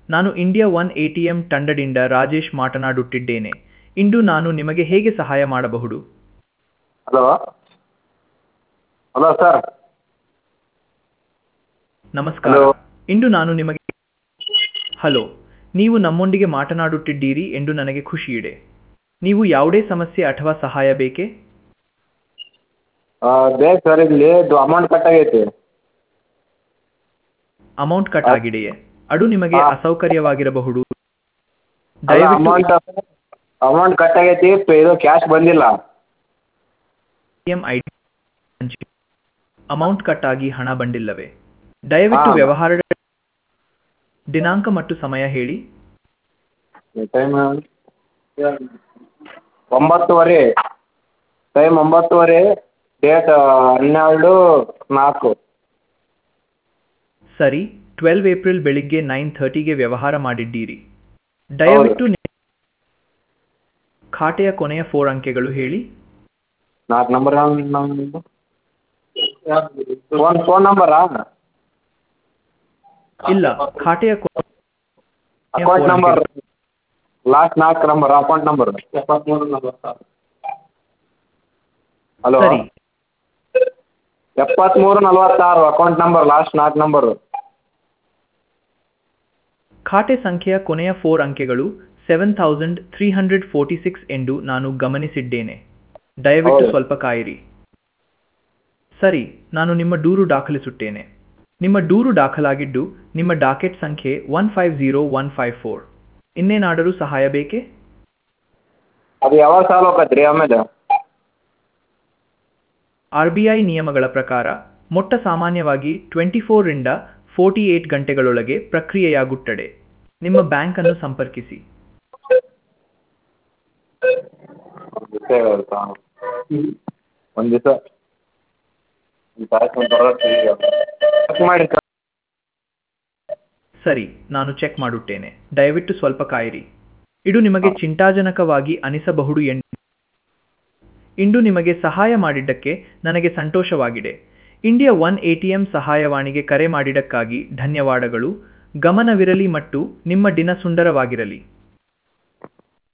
ನಾನು India one ATM ತಂಡದಿಂದ ರಾಜೇಶ್ ಮಾತನಾಡುತ್ತಿದ್ದೇನೆ ಇಂದು ನಾನು ನಿಮಗೆ ಹೇಗೆ ಸಹಾಯ ಮಾಡಬಹುದು ಹಲೋ ಹಲೋ ಸರ್ ನಮಸ್ಕಾರ ಹಲೋ. ಇಂದು ನಾನು ನಿಮಗೆ ಹಲೋ ನೀವು ನಮ್ಮೊಂದಿಗೆ ಮಾತನಾಡುತ್ತಿದ್ದೀರಿ ಎಂದು ನನಗೆ ಖುಷಿಯಿದೆ ನೀವು ಯಾವುದೇ ಸಮಸ್ಯೆ ಅಥವಾ ಸಹಾಯ ಬೇಕೇ ಬೇಕು ಸರ್ ಇಲ್ಲಿ ಇದು ಅಮೌಂಟ್ ಕಟ್ ಆಗೈತಿ ಅಮೌಂಟ್ ಕಟ್ ಆಗಿದೆಯೇ ಅದು ನಿಮಗೆ ಹಾ. ಅಸೌಕರ್ಯವಾಗಿರಬಹುದು ಅಲ್ಲ ದಯವಿಟ್ಟು ಅಮೌಂಟ್ ಅಮೌಂಟ್ ಕಟ್ ಆಗೈತಿ ಪ- ಇದು ಕ್ಯಾಶ್ ಬಂದಿಲ್ಲ ಎಂ ಐ ಅಮೌಂಟ್ ಕಟ್ ಆಗಿ ಹಣ ಬಂದಿಲ್ಲವೇ ದಯವಿಟ್ಟು ಹಾ. ವ್ಯವಹಾರದ ದಿನಾಂಕ ಮತ್ತು ಸಮಯ ಹೇಳಿ ಟೈಮ್ ಒಂಬತ್ತುವರೆ ಟೈಮ್ ಒಂಬತ್ತುವರೆ ಡೇಟ್ ಹನ್ನೆರಡು ನಾಲ್ಕು ಸರಿ ಟ್ವೆಲ್ವ್ ಏಪ್ರಿಲ್ ಬೆಳಿಗ್ಗೆ ನೈನ್ ಥರ್ಟಿಗೆ ವ್ಯವಹಾರ ಮಾಡಿದ್ದೀರಿ ದಯವಿಟ್ಟು ನಿ- ಖಾತೆಯ ಕೊನೆಯ ಫೋರ್ ಅಂಕೆಗಳು ಹೇಳಿ ನಾಲ್ಕು ನಂಬರ್ ಫೋನ್ ಫೋನ್ ನಂಬರಾ ಇಲ್ಲ ಖಾತೆಯ ಕೊ- ಕೊನೆಯ ಅಕೌಂಟ್ four ನಂಬರ್ ಅಂಕೆಗಳು. ಲಾಸ್ಟ್ ನಾಲ್ಕು ನಂಬರ್ ಅಕೌಂಟ್ ನಂಬರ್ ಎಪ್ಪತ್ತ್ಮೂರು ನಲವತ್ತಾರು ಹಲೋ ಸರಿ ಎಪ್ಪತ್ತ್ಮೂರು ನಲವತ್ತಾರು ಅಕೌಂಟ್ ನಂಬರ್ ಲಾಸ್ಟ್ ನಾಲ್ಕು ನಂಬರು ಖಾತೆ ಸಂಖ್ಯೆಯ ಕೊನೆಯ ಫೋರ್ ಅಂಕೆಗಳು seven thousand three hundred forty six ಎಂದು ನಾನು ಗಮನಿಸಿದ್ದೇನೆ ದಯವಿಟ್ಟು ಹೌದು. ಸ್ವಲ್ಪ ಕಾಯಿರಿ ಸರಿ ನಾನು ನಿಮ್ಮ ದೂರು ದಾಖಲಿಸುತ್ತೇನೆ ನಿಮ್ಮ ದೂರು ದಾಖಲಾಗಿದ್ದು ನಿಮ್ಮ ಡಾಕೆಟ್ ಸಂಖ್ಯೆ one five zero one five four ಇನ್ನೇನಾದರೂ ಸಹಾಯ ಬೇಕೇ ಅದು ಯಾವಾಗ ಸಾಲ ಹೋಗತ್ರಿ ಆಮೇಲೆ ಆರ್ ಬಿ ಐ ನಿಯಮಗಳ ಪ್ರಕಾರ ಮೊಟ್ಟ ಸಾಮಾನ್ಯವಾಗಿ ಟ್ವೆಂಟಿ ಫೋರ್ರಿಂದ ಫೋರ್ಟಿ ಏಟ್ ಗಂಟೆಗಳೊಳಗೆ ಪ್ರಕ್ರಿಯೆಯಾಗುತ್ತದೆ ನಿಮ್ಮ ಬ್ಯಾಂಕ್ ಅನ್ನು ಸಂಪರ್ಕಿಸಿ ಒಂದು ದಿವಸ ಒಂದು ತಾಸು ಒಂದು ಬರೋದು ಚೆಕ್ ಮಾಡಿ ಸರ್ ಸರಿ ನಾನು ಚೆಕ್ ಮಾಡುತ್ತೇನೆ ದಯವಿಟ್ಟು ಸ್ವಲ್ಪ ಕಾಯಿರಿ ಇದು ನಿಮಗೆ ಚಿಂತಾಜನಕವಾಗಿ ಅನಿಸಬಹುದು ಎಂದು ಇಂದು ನಿಮಗೆ ಸಹಾಯ ಮಾಡಿದ್ದಕ್ಕೆ ನನಗೆ ಸಂತೋಷವಾಗಿದೆ ಇಂಡಿಯಾ ಒನ್ ಎಟಿಎಂ ಸಹಾಯವಾಣಿಗೆ ಕರೆ ಮಾಡಿದ್ದಕ್ಕಾಗಿ ಧನ್ಯವಾದಗಳು ಗಮನವಿರಲಿ ಮತ್ತು ನಿಮ್ಮ ದಿನ ಸುಂದರವಾಗಿರಲಿ